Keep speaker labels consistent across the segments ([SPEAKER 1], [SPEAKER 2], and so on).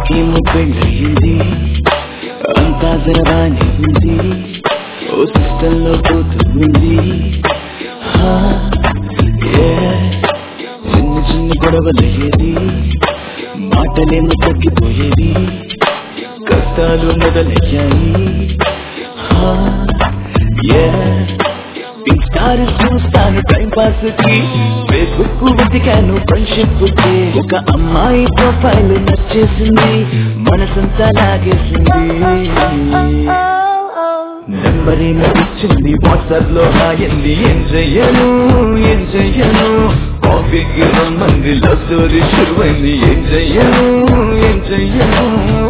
[SPEAKER 1] నాకేమో పెళ్ళయింది అంతా జరవాణి ఉంది ఓ సిస్టంలో పోతుంది హా, yeah. చిన్న చిన్న గొడవలయ్యేది మాటలేమో తగ్గిపోయేది కష్టాలు మొదలయ్యాయి హా, yeah. ఇన్స్టార్ చూస్తాను టైం పాస్ కి ఫేస్బుక్ వెతికాను ఫ్రెండ్షిప్ కి ఒక అమ్మాయి ప్రొఫైల్ నచ్చేసింది మనసంతా లాగేసింది నెంబర్ ఏమో ఇచ్చింది వాట్సాప్ లో హాయింది ఏం చెయ్యను ఏం చెయ్యను కాఫీకి రమ్మంది లవ్ స్టోరీ షురువైంది ఏం చెయ్యను ఏం చెయ్యను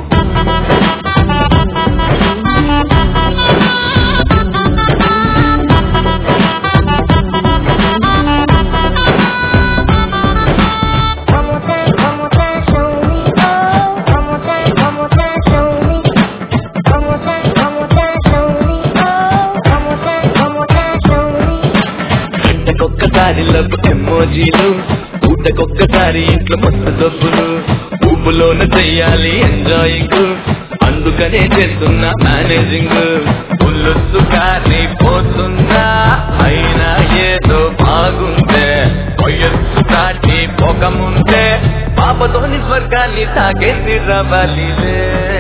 [SPEAKER 2] One more time, one more time, show me. Oh, one more time, one more time, show me. One more time, one more time, show me. Oh, one more time, one more time, show me.
[SPEAKER 1] గంటకొక్కసారి love ఎమోజీలు పూటకొక్కసారి ఇంట్లో మస్తు డబ్బులు ఊపులోన చెయ్యాలి enjoying అందుకనే చేస్తున్నా managing పుల్లుసు కానీ పోతున్నా అయినా ఏదో బాగుందే వయస్సు దాటి పోకముందే పాపతోని స్వర్గాన్ని తాకేసి రవాలిలే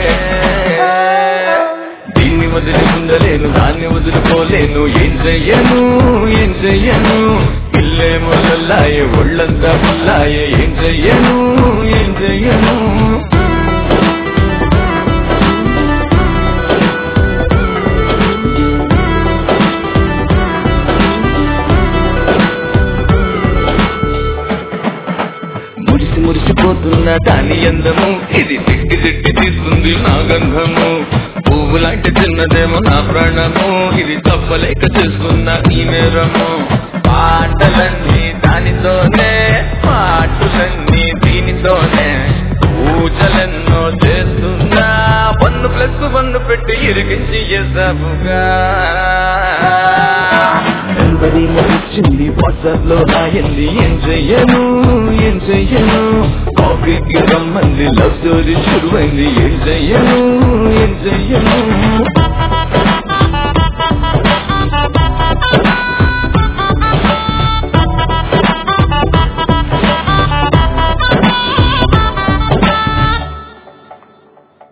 [SPEAKER 1] దీన్ని వదిలి ఉండలేను దాన్ని వదులుకోలేను ఏం చెయ్యను ఏం చెయ్యను ఇల్లే మొదలాయే ఒళ్ళంతా పుల్లాయే ఏం చెయ్యను ఏం చెయ్యను మురిసి మురిసిపోతున్న దాని అందము ఇది తిట్టి తిట్టి తీస్తుంది నా గంధము పువ్వు లాంటి చిన్నదేమో నా ప్రాణము ఇది తప్పలేక చేస్తున్న ఈ నేరము పాటలన్నీ దానితోనే పాటలన్నీ దీనితోనే పూజలెన్నో చేస్తున్నా పన్ను ప్లస్ పన్ను పెట్టి ఇరికించి చేసావుగా నెంబర్ ఇచ్చింది వాట్సాప్ లో రాయింది ఏం చెయ్యను ఏం చెయ్యను కాఫీకి రమ్మంది లవ్ స్టోరీ షురువైంది ఏం చెయ్యను ఏం చెయ్యను